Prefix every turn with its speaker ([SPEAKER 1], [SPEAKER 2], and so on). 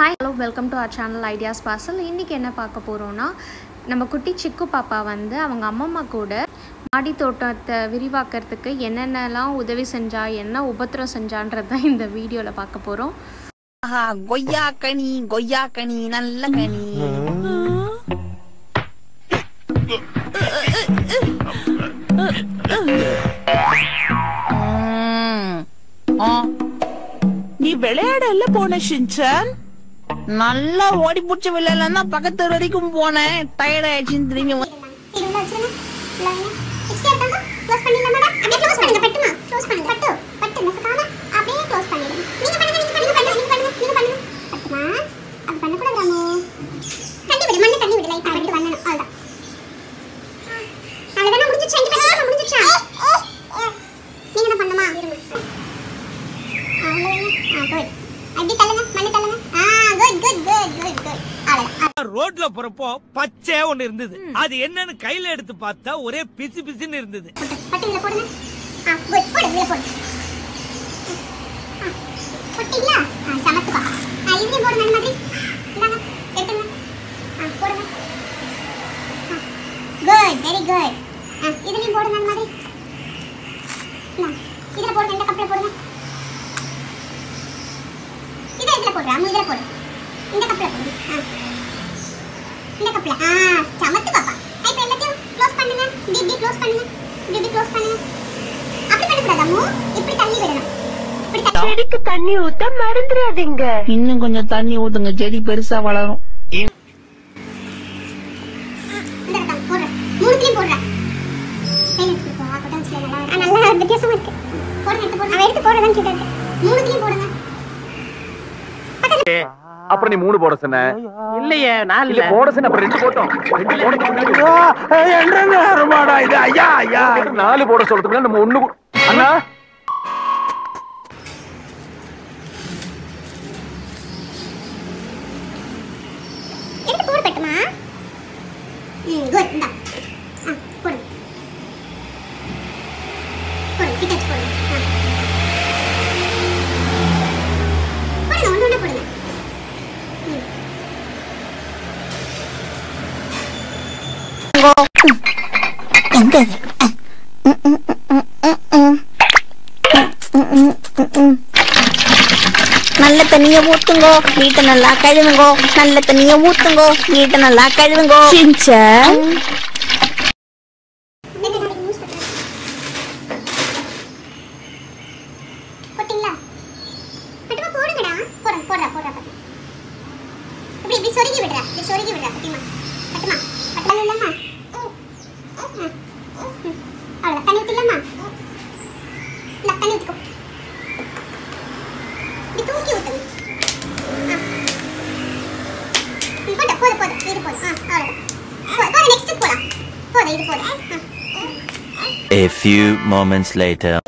[SPEAKER 1] Hi hello welcome to our channel ideas parcel இன்றைக்கி என்ன பார்க்க போகிறோன்னா நம்ம குட்டி சிக்கு பாப்பா வந்து அவங்க அம்மம்மா கூட மாடி தோட்டத்தை விரிவாக்கிறதுக்கு என்னென்னலாம் உதவி செஞ்சா என்ன உபத்திரம் செஞ்சான்றது தான் இந்த வீடியோவில் பார்க்க போகிறோம்
[SPEAKER 2] ஆஹா கொய்யா கனி கொய்யா கனி நல்ல கனி ம். ஆ,
[SPEAKER 3] நீ விளையாடல போன ஷின்சான்
[SPEAKER 2] நல்லா ஓடி பிடிச்ச விளையாடலாம் தான் பக்கத்து தெரு வரைக்கும் போனேன் டயர்ட் ஆயிடுச்சுன்னு திரும்பி வந்து-
[SPEAKER 4] சரி உள்ள வச்சிருங்க லைனா எக்ஸ்ட்ரா இருக்காங்க க்ளோஸ் பண்ணிடலாமாடா அப்படியே க்ளோஸ் பண்ணுங்க பட்டுமா க்ளோஸ் பண்ணுங்க பட்டு பட்டு நசுக்காம அப்படியே க்ளோஸ் பண்ணிடுங்க நீங்க பண்ணுங்க நீங்க பண்ணுங்க பண்ணுங்க நீங்க பண்ணுங்க நீங்க பண்ணுங்க பட்டுமா அது பண்ணக்கூடாது ராமு தண்ணி விடு மண்ணு தண்ணி விடு லைட்டா பட்டு பண்ணணும் அவ்வளவுதான் அவ்வளவுதான் முடிஞ்சிச்சு ரெண்டு பேரும் முடிஞ்சிச்சா நீங்க என்ன பண்ணுமா இருங்க அவ்வளவுதான் ஆ குட் அப்படி தள்ளுங்க மண்ணு தள்ளுங்க ஆ good good good good good அவ்வளவுதான்
[SPEAKER 5] ரோட்ல போறப்போ பச்சை ஒண்ணு இருந்தது அது என்னன்னு கையில எடுத்து பார்த்தா ஒரே பிசு பிசுன்னு இருந்தது
[SPEAKER 4] போட்டு பட்டு இதுல போடுங்க ஆ குட் போடு இதுல போடு ஆ, போட்டீங்களா ஆ சமத்துப்பா ஆ இதுலயும் போடுங்க அந்த மாதிரி இந்தாங்க எடுத்துங்க ஆ போடுங்க குட் வெரி குட் ஆ இதுலயும் போடுங்க அந்த மாதிரி இந்தா, இதுல போடுங்க இந்த கப்ல போடுங்க இதை இதுல போடு ராமு இதுல போடு இந்த கப்ல போடுங்க ஆ இந்த கப்ல ஆ சமத்து பாப்பா இப்போ எல்லாத்தையும் க்ளோஸ் பண்ணுங்க இப்படி இப்படி க்ளோஸ் பண்ணுங்க இப்படி இப்படி க்ளோஸ் பண்ணுங்க அப்படி பண்ணக்கூடாது அம்மு இப்படி தள்ளி விடணும் இப்படி தள்ளி
[SPEAKER 3] செடிக்கு தண்ணி ஊத்த மறந்துடாதீங்க
[SPEAKER 2] இன்னும் கொஞ்சம் தண்ணி ஊத்துங்க செடி பெருசா வளரும்
[SPEAKER 4] இந்த இடத்துல போடுறேன் மூணுத்துலயும் போடுறேன் கையில எடுத்து போ கொட்டை வச்சுல நல்லா இருக்கு. ஆ, நல்லா வித்தியாசமா இருக்கு போடுங்க எடுத்து போடுங்க அவன் எடுத்து போடுறதான் கிட்ட இருக்கு மூணுத்துலயும் போடுங்க
[SPEAKER 6] அப்புறம் நீ மூணு போட சொன்ன
[SPEAKER 3] இல்லையே நாலு
[SPEAKER 6] இல்ல போட சொன்ன அப்புறம் ரெண்டு போட்டோம் ரெண்டு போட
[SPEAKER 3] வருமாடா இது ஐயா ஐயா
[SPEAKER 6] நாலு போட சொல்றதுக்கு நம்ம ஒண்ணு கூ- அண்ணா
[SPEAKER 4] எடுத்து போடு பட்டுமா ம் குட் இந்தா ஆ போடு போடு கிட்ட வச்சு போடு ஆ போடுங்க ஒன்று ஒன்று போடுங்க ம்
[SPEAKER 2] நல்ல தண்ணிய ஊத்துங்கோ வீட்டை நல்லா கழுவுங்கோ நல்ல தண்ணிய ஊத்துங்கோ வீட்டை நல்லா கழுவுங்கோ
[SPEAKER 3] ஷின்சான்
[SPEAKER 4] வெரி குட் யூஸ் பண்ணுறேன் போட்டிங்களா பட்டுமா போடுங்கடா போடுங்க போடுறா போடுறா பட்டு இப்படி இப்படி சொருகி விடுறா இப்படி சொருகி விடுறா பட்டுமா பட்டுமா பட்டுமா இல்லம்மா அவ்வளோதான் தண்ணி ஊற்றிடலாமா இல்லை தண்ணி ஊற்றிக்கோ இப்படி தூக்கி ஊற்றுங்க ஆ ம், போதும் போதும் போதும் இது போதும் ஆ அவ்வளோதான் போதும் போதும் நெக்ஸ்ட்டு போகலாம் போதும் இது போதும் ஆ
[SPEAKER 7] A few moments later.